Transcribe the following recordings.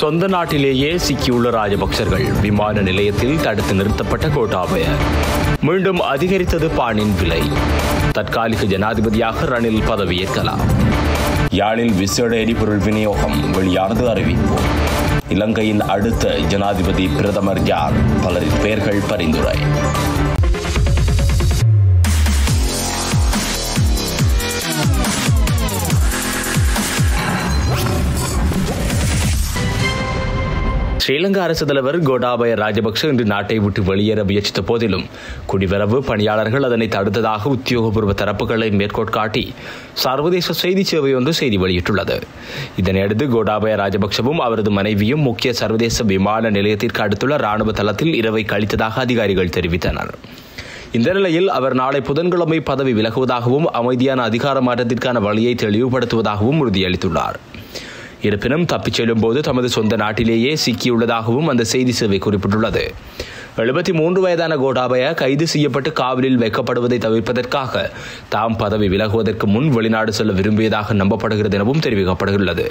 சொந்த நாட்டிலேயே சிக்கியுள்ள ராஜபக்சர்கள் விமான நிலையத்தில் தடுத்து நிறுத்தப்பட்ட கோட்டாபய மீண்டும் அதிகரித்தது பானின் விலை தற்காலிக ஜனாதிபதியாக ரணில் பதவியேற்கலாம் யாழில் விசேட எரிபொருள் விநியோகம் வெளியானது அறிவிப்பு இலங்கையின் அடுத்த ஜனாதிபதி பிரதமர் யார் பலரின் பெயர்கள் பரிந்துரை ஸ்ரீலங்கா அரசு தலைவர் கோட்டாபய ராஜபக்ஷ இன்று நாட்டை விட்டு வெளியேற முயற்சித்த போதிலும் குடிவரவு பணியாளர்கள் அதனை தடுத்ததாக உத்தியோகபூர்வ தரப்புகளை மேற்கோள் காட்டி சர்வதேச செய்தி சேவை ஒன்று செய்தி வெளியிட்டுள்ளது இதனையடுத்து கோட்டாபய ராஜபக்ஷவும் அவரது மனைவியும் முக்கிய சர்வதேச விமான நிலையத்திற்கு அடுத்துள்ள ராணுவ தளத்தில் இரவை கழித்ததாக அதிகாரிகள் தெரிவித்தனர் இந்த நிலையில் அவர் நாளை புதன்கிழமை பதவி விலகுவதாகவும் அமைதியான அதிகார மாற்றத்திற்கான வழியை தெளிவுபடுத்துவதாகவும் உறுதியளித்துள்ளார் இருப்பினும் தப்பிச் செல்லும் போது தமது சொந்த நாட்டிலேயே சிக்கியுள்ளதாகவும் அந்த செய்தி சேவை குறிப்பிட்டுள்ளது எழுபத்தி மூன்று வயதான கோட்டாபய கைது செய்யப்பட்டு காவலில் வைக்கப்படுவதை தவிர்ப்பதற்காக தாம் பதவி விலகுவதற்கு முன் வெளிநாடு செல்ல விரும்பியதாக நம்பப்படுகிறது எனவும் தெரிவிக்கப்படுகிறது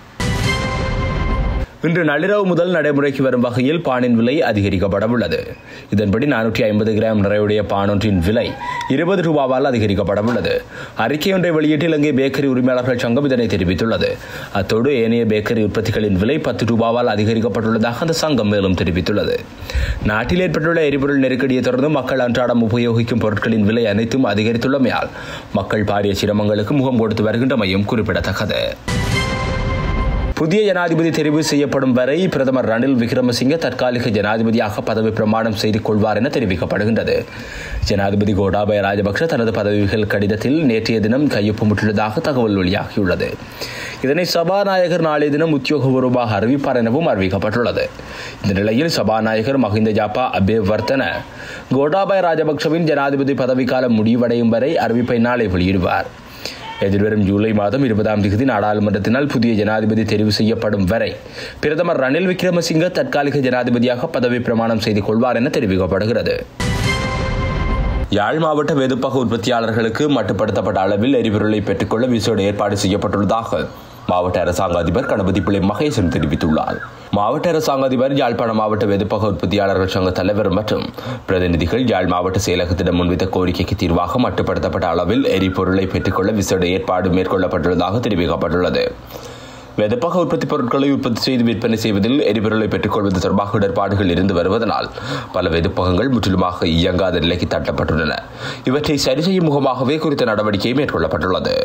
இன்று நள்ளிரவு முதல் நடைமுறைக்கு வரும் வகையில் பானின் விலை அதிகரிக்கப்பட உள்ளது இதன்படி நானூற்றி ஐம்பது கிராம் நிறையுடைய பானொன்றின் விலை இருபது ரூபாவால் அதிகரிக்கப்பட உள்ளது அறிக்கை ஒன்றை வெளியிட்டு இலங்கை பேக்கரி உரிமையாளர்கள் சங்கம் இதனை தெரிவித்துள்ளது அத்தோடு ஏனைய பேக்கரி உற்பத்திகளின் விலை பத்து ரூபாவால் அதிகரிக்கப்பட்டுள்ளதாக அந்த சங்கம் மேலும் தெரிவித்துள்ளது நாட்டில் ஏற்பட்டுள்ள எரிபொருள் நெருக்கடியை தொடர்ந்து மக்கள் அன்றாடம் உபயோகிக்கும் பொருட்களின் விலை அனைத்தும் அதிகரித்துள்ளமையால் மக்கள் பாரிய சிரமங்களுக்கு முகம் கொடுத்து வருகின்றமையும் குறிப்பிடத்தக்கது புதிய ஜனாதிபதி தெரிவு செய்யப்படும் வரை பிரதமர் ரணில் விக்ரமசிங்கே தற்காலிக ஜனாதிபதியாக பதவி பிரமாணம் செய்து கொள்வார் என தெரிவிக்கப்படுகின்றது ஜனாதிபதி கோடாபய ராஜபக்ஷ தனது பதவிகள் கடிதத்தில் நேற்றைய தினம் கையொப்பமிட்டுள்ளதாக தகவல் வெளியாகியுள்ளது இதனை சபாநாயகர் நாளைய தினம் உத்தியோகபூர்வமாக அறிவிப்பார் எனவும் அறிவிக்கப்பட்டுள்ளது இந்த நிலையில் சபாநாயகர் மஹிந்த ஜாப்பா அபேவர்த்தன கோடாபய ராஜபக்ஷவின் ஜனாதிபதி பதவிக்காலம் முடிவடையும் வரை அறிவிப்பை நாளை வெளியிடுவார் எதிர்வரும் ஜூலை மாதம் இருபதாம் தேதி நாடாளுமன்றத்தினால் புதிய ஜனாதிபதி தெரிவு செய்யப்படும் வரை பிரதமர் ரணில் விக்ரமசிங்க தற்காலிக ஜனாதிபதியாக பதவி பிரமாணம் செய்து கொள்வார் என தெரிவிக்கப்படுகிறது யாழ் மாவட்ட வெதுப்பக உற்பத்தியாளர்களுக்கு மட்டுப்படுத்தப்பட்ட அளவில் எரிபொருளை பெற்றுக்கொள்ள விசேட ஏற்பாடு செய்யப்பட்டுள்ளதாக மாவட்ட அரசாங்க அதிபர் கணபதி பிள்ளை மகேசன் தெரிவித்துள்ளார் மாவட்ட அரசாங்க அதிபர் யாழ்ப்பாண மாவட்ட வெதுப்பக உற்பத்தியாளர்கள் சங்க தலைவர் மற்றும் பிரதிநிதிகள் யாழ் மாவட்ட செயலகத்திடம் முன்வைத்த கோரிக்கைக்கு தீர்வாக மட்டுப்படுத்தப்பட்ட அளவில் எரிபொருளை பெற்றுக்கொள்ள விசேட ஏற்பாடு மேற்கொள்ளப்பட்டுள்ளதாக தெரிவிக்கப்பட்டுள்ளது வெதப்பக உற்பத்தி பொருட்களை உற்பத்தி செய்து விற்பனை செய்வதில் எரிபொருளை பெற்றுக்கொள்வது தொடர்பாக இடர்பாடுகள் இருந்து வருவதனால் பல வெதுப்பகங்கள் முற்றிலுமாக இயங்காத நிலைக்கு தட்டப்பட்டுள்ளன இவற்றை சரி செய்யும் முகமாகவே குறித்த நடவடிக்கை மேற்கொள்ளப்பட்டுள்ளது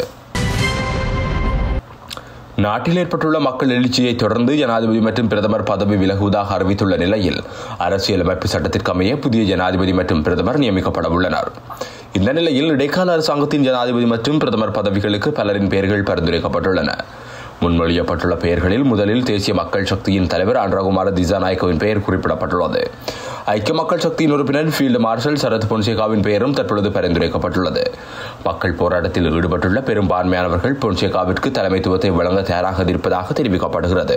நாட்டில் ஏற்பட்டுள்ள மக்கள் எழுச்சியை தொடர்ந்து ஜனாதிபதி மற்றும் பிரதமர் பதவி விலகுவதாக அறிவித்துள்ள நிலையில் அரசியலமைப்பு சட்டத்திற்கு அமைய புதிய ஜனாதிபதி மற்றும் பிரதமர் நியமிக்கப்பட உள்ளனர் இந்த நிலையில் இடைக்கால அரசாங்கத்தின் ஜனாதிபதி மற்றும் பிரதமர் பதவிகளுக்கு பலரின் பெயர்கள் பரிந்துரைக்கப்பட்டுள்ளன முன்மொழியப்பட்டுள்ள பெயர்களில் முதலில் தேசிய மக்கள் சக்தியின் தலைவர் அன்றகுமார திசாநாயக்கவின் பெயர் குறிப்பிடப்பட்டுள்ளது ஐக்கிய மக்கள் சக்தியின் உறுப்பினர் ஃபீல்டு மார்ஷல் சரத் பொன்சேகாவின் பெயரும் தற்பொழுது பரிந்துரைக்கப்பட்டுள்ளது மக்கள் போராட்டத்தில் ஈடுபட்டுள்ள பெரும்பான்மையானவர்கள் பொன்சேகாவிற்கு தலைமைத்துவத்தை வழங்க தயாராக இருப்பதாக தெரிவிக்கப்படுகிறது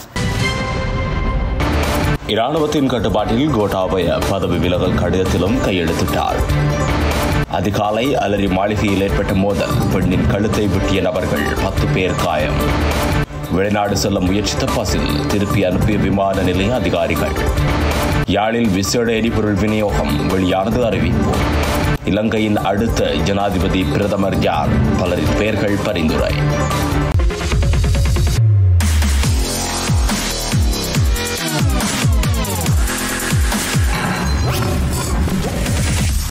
இராணுவத்தின் கட்டுப்பாட்டில் கோட்டாபய பதவி விலகல் கடிதத்திலும் கையெழுத்திட்டார் அதிகாலை அலரி மாளிகையில் ஏற்பட்ட மோதல் பெண்ணின் கழுத்தை வெட்டிய நபர்கள் பத்து பேர் காயம் வெளிநாடு செல்ல முயற்சித்த பசில் திருப்பி அனுப்பிய விமான நிலைய அதிகாரிகள் யாழில் விசேட எரிபொருள் விநியோகம் வெளியானது அறிவிப்பு இலங்கையின் அடுத்த ஜனாதிபதி பிரதமர் யார் பலரின் பெயர்கள் பரிந்துரை